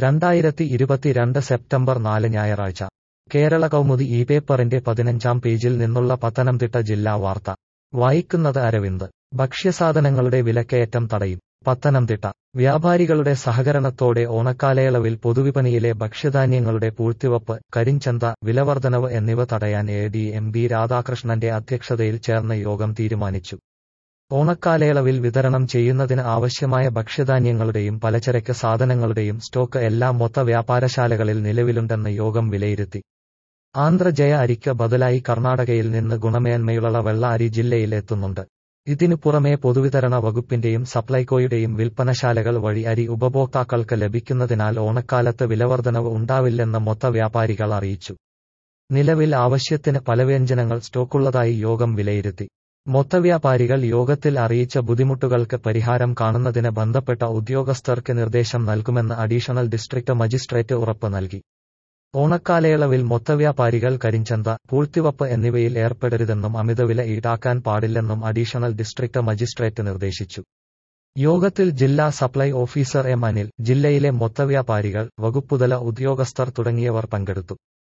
രണ്ടായിരത്തി ഇരുപത്തിരണ്ട് സെപ്റ്റംബർ നാല് ഞായറാഴ്ച കേരള കൗമുദി ഈ പേപ്പറിന്റെ പതിനഞ്ചാം പേജിൽ നിന്നുള്ള പത്തനംതിട്ട ജില്ലാ വാർത്ത വായിക്കുന്നത് അരവിന്ദ് ഭക്ഷ്യസാധനങ്ങളുടെ വിലക്കയറ്റം തടയും പത്തനംതിട്ട വ്യാപാരികളുടെ സഹകരണത്തോടെ ഓണക്കാലയളവിൽ പൊതുവിപണിയിലെ ഭക്ഷ്യധാന്യങ്ങളുടെ പൂഴ്ത്തിവപ്പ് കരിഞ്ചന്ത വിലവർധനവ് എന്നിവ തടയാൻ എ ഡി എം ബി രാധാകൃഷ്ണന്റെ അധ്യക്ഷതയിൽ ചേർന്ന യോഗം തീരുമാനിച്ചു ഓണക്കാലയളവിൽ വിതരണം ചെയ്യുന്നതിന് ആവശ്യമായ ഭക്ഷ്യധാന്യങ്ങളുടെയും പലചരക്ക് സാധനങ്ങളുടെയും സ്റ്റോക്ക് എല്ലാ മൊത്ത വ്യാപാരശാലകളിൽ നിലവിലുണ്ടെന്ന് യോഗം വിലയിരുത്തി ആന്ധ്രജയ അരിക്ക് ബദലായി കർണാടകയിൽ നിന്ന് ഗുണമേന്മയുള്ള വെള്ള അരി ജില്ലയിൽ എത്തുന്നുണ്ട് ഇതിനു പുറമെ പൊതുവിതരണ വകുപ്പിന്റെയും സപ്ലൈകോയുടെയും വിൽപ്പനശാലകൾ വഴി അരി ഉപഭോക്താക്കൾക്ക് ലഭിക്കുന്നതിനാൽ ഓണക്കാലത്ത് വിലവർധനവ് ഉണ്ടാവില്ലെന്ന് മൊത്ത വ്യാപാരികൾ അറിയിച്ചു നിലവിൽ ആവശ്യത്തിന് പലവ്യഞ്ജനങ്ങൾ സ്റ്റോക്കുള്ളതായി യോഗം വിലയിരുത്തി മൊത്തവ്യാപാരികൾ യോഗത്തിൽ അറിയിച്ച ബുദ്ധിമുട്ടുകൾക്ക് പരിഹാരം കാണുന്നതിന് ബന്ധപ്പെട്ട ഉദ്യോഗസ്ഥർക്ക് നിർദ്ദേശം നൽകുമെന്ന് അഡീഷണൽ ഡിസ്ട്രിക്ട് മജിസ്ട്രേറ്റ് ഉറപ്പ് നൽകി ഓണക്കാലയളവിൽ മൊത്തവ്യാപാരികൾ കരിഞ്ചന്ത പൂഴ്ത്തിവപ്പ് എന്നിവയിൽ ഏർപ്പെടരുതെന്നും അമിതവില ഈടാക്കാൻ പാടില്ലെന്നും അഡീഷണൽ ഡിസ്ട്രിക്ട് മജിസ്ട്രേറ്റ് നിർദ്ദേശിച്ചു യോഗത്തിൽ ജില്ലാ സപ്ലൈ ഓഫീസർ എം അനിൽ ജില്ലയിലെ മൊത്തവ്യാപാരികൾ വകുപ്പുതല ഉദ്യോഗസ്ഥർ തുടങ്ങിയവർ പങ്കെടുത്തു